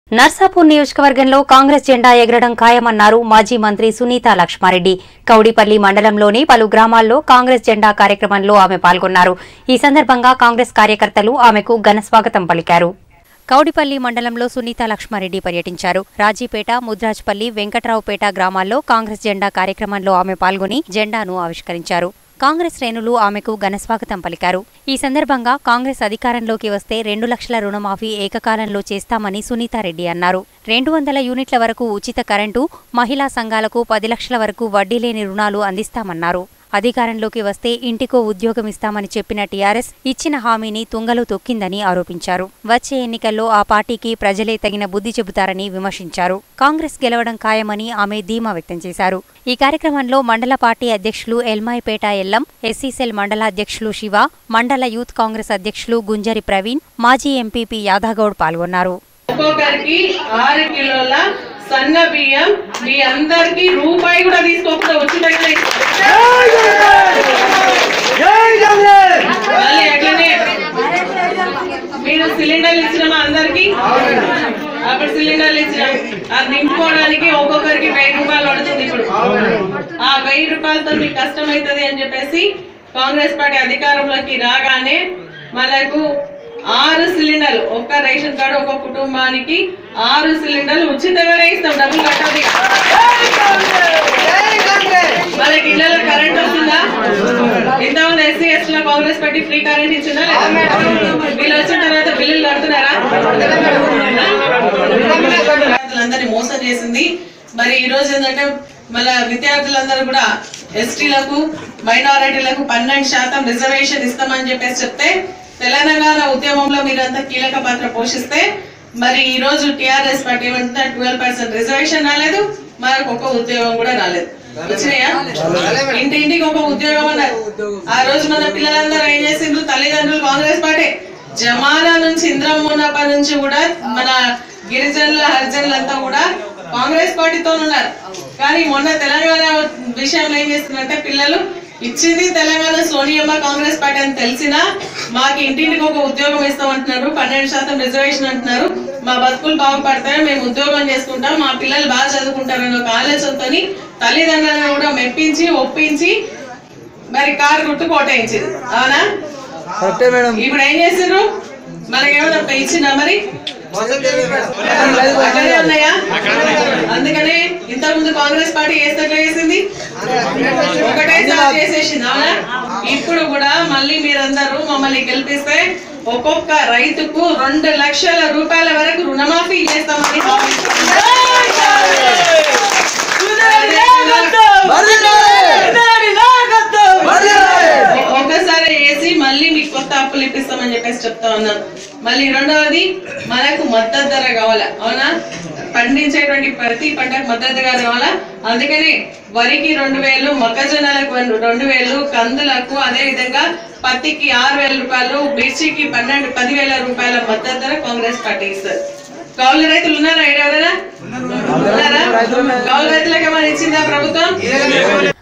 నర్సాపూర్ నియోజకవర్గంలో కాంగ్రెస్ జెండా ఎగరడం ఖాయమన్నారు మాజీ మంత్రి సునీత లక్ష్మారెడ్డి కౌడిపల్లి మండలంలోని పలు గ్రామాల్లో కాంగ్రెస్ జెండా కార్యక్రమంలో ఆమె పాల్గొన్నారు ఈ సందర్భంగా కాంగ్రెస్ కార్యకర్తలు ఆమెకు ఘన స్వాగతం పలికారు కౌడిపల్లి మండలంలో సునీత లక్ష్మారెడ్డి పర్యటించారు రాజీపేట ముద్రాజ్పల్లి వెంకట్రావుపేట గ్రామాల్లో కాంగ్రెస్ జెండా కార్యక్రమంలో ఆమె పాల్గొని జెండాను ఆవిష్కరించారు కాంగ్రెస్ శ్రేణులు ఆమెకు ఘనస్వాగతం పలికారు ఈ సందర్భంగా కాంగ్రెస్ అధికారంలోకి వస్తే రెండు లక్షల రుణమాఫీ ఏకకాలంలో చేస్తామని సునీతారెడ్డి అన్నారు రెండు వందల యూనిట్ల వరకు ఉచిత కరెంటు మహిళా సంఘాలకు పది లక్షల వరకు వడ్డీ లేని రుణాలు అందిస్తామన్నారు అధికారంలోకి వస్తే ఇంటికో ఉద్యోగం ఇస్తామని చెప్పిన టీఆర్ఎస్ ఇచ్చిన హామీని తుంగలో తొక్కిందని ఆరోపించారు వచ్చే ఎన్నికల్లో ఆ పార్టీకి ప్రజలే తగిన బుద్ధి చెబుతారని విమర్శించారు కాంగ్రెస్ గెలవడం ఖాయమని ఆమె ధీమా వ్యక్తం చేశారు ఈ కార్యక్రమంలో మండల పార్టీ అధ్యక్షులు ఎల్మాయిపేట ఎల్లం ఎస్సీసెల్ మండల అధ్యక్షులు శివ మండల యూత్ కాంగ్రెస్ అధ్యక్షులు గుంజరి ప్రవీణ్ మాజీ ఎంపీపీ యాదాగౌడ్ పాల్గొన్నారు ఒక్కొక్కరికి ఆరు కిలోల సన్న బియ్యం మీ అందరికి రూపాయి కూడా తీసుకోకుండా ఉచితంగా ఇస్తాం. మళ్ళీ అట్లనే మీరు సిలిండర్లు ఇచ్చినామా అందరికి అప్పుడు సిలిండర్లు ఇచ్చినాం అది నింపుకోవడానికి ఒక్కొక్కరికి వెయ్యి రూపాయలు పడుతుంది ఇప్పుడు ఆ వెయ్యి రూపాయలతో మీకు కష్టం అవుతుంది అని చెప్పేసి కాంగ్రెస్ పార్టీ అధికారంలోకి రాగానే మనకు ఆరు సిలిండర్లు ఒక్క రేషన్ కార్డు ఒక కుటుంబానికి ఆరు సిలిండర్లు ఉచితంగానే ఇస్తాం డబ్బులు కట్టదు మనకి ఇళ్ళలో కరెంట్ వస్తుందా ఇంతమంది ఎస్సీ ఎస్ లో కాంగ్రెస్ పార్టీ ఫ్రీ కరెంట్ ఇచ్చిందా లేదా వీళ్ళు వచ్చిన తర్వాత బిల్లులు కడుతున్నారా విద్యార్థులందరినీ మోసం చేసింది మరి ఈ రోజు ఏంటంటే మన విద్యార్థులందరూ కూడా ఎస్టీలకు మైనారిటీలకు పన్నెండు శాతం రిజర్వేషన్ ఇస్తామని చెప్పేసి చెప్తే తెలంగాణ ఉద్యమంలో మీరంతా కీలక పాత్ర పోషిస్తే మరి ఈ రోజు టిఆర్ఎస్ పార్టీ ఏమంటే ట్వెల్వ్ పర్సెంట్ రిజర్వేషన్ రాలేదు మనకు ఒక ఉద్యోగం కూడా రాలేదు వచ్చినాయా ఇంటి ఇంటికి ఒక ఉద్యోగం అన్నారు ఆ రోజు మన పిల్లలందరూ ఏం చేసిండ్రు తల్లిదండ్రులు కాంగ్రెస్ పార్టీ జమానా నుంచి ఇంద్రమునప్ప నుంచి కూడా మన గిరిజనుల హరిజనులంతా కూడా కాంగ్రెస్ పార్టీతో ఉన్నారు కానీ మొన్న తెలంగాణ విషయంలో ఏం చేస్తుందంటే పిల్లలు ఇచ్చింది తెలంగాణ సోనియమ్మ కాంగ్రెస్ పార్టీ అని తెలిసినా మాకు ఇంటింటికి ఒక ఉద్యోగం ఇస్తామంటున్నారు పన్నెండు శాతం రిజర్వేషన్ అంటున్నారు మా బతుకులు బాగుపడతాయి మేము ఉద్యోగం చేసుకుంటాం మా పిల్లలు బాగా చదువుకుంటారని ఒక ఆలోచనతో తల్లిదండ్రులను కూడా మెప్పించి ఒప్పించి మరి కారు గుర్తు కోటయించింది అవునా కరెక్టే మేడం ఇప్పుడు ఏం చేసిండ్రు మనకేమన్నా ఇచ్చిందా మరి అట్లనే ఉన్నాయా అందుకనే ఇంతకు ముందు కాంగ్రెస్ పార్టీ వేస్తే ఎట్లా చేసింది ఒకటేసారి చేసేసింది అవునా ఇప్పుడు కూడా మళ్ళీ మీరందరూ మమ్మల్ని గెలిపిస్తే ఒక్కొక్క రైతుకు రెండు లక్షల రూపాయల వరకు రుణమాఫీ చేస్తామని హామీ ఒక్కసారి వేసి మళ్ళీ మీకు కొత్త అప్పులు ఇప్పిస్తామని చెప్పేసి చెప్తా ఉన్నాను మళ్ళీ రెండవది మనకు మద్దతు ధర కావాలా అవునా పండించేటువంటి ప్రతి పంటకు మద్దతు ధర కావాలా అందుకని వరికి రెండు వేలు మొక్కజొన్నలకు రెండు- రెండు వేలు కందులకు అదే విధంగా పత్తికి ఆరు వేల రూపాయలు మిర్చికి పన్నెండు పదివేల రూపాయల మద్దతు ధర కాంగ్రెస్ పార్టీ ఇస్తారు కౌలు రైతులు ఉన్నారా ఈడ ఎవరైనా ఉన్నారా కౌలు రైతులకు ఏమైనా ఇచ్చిందా ప్రభుత్వం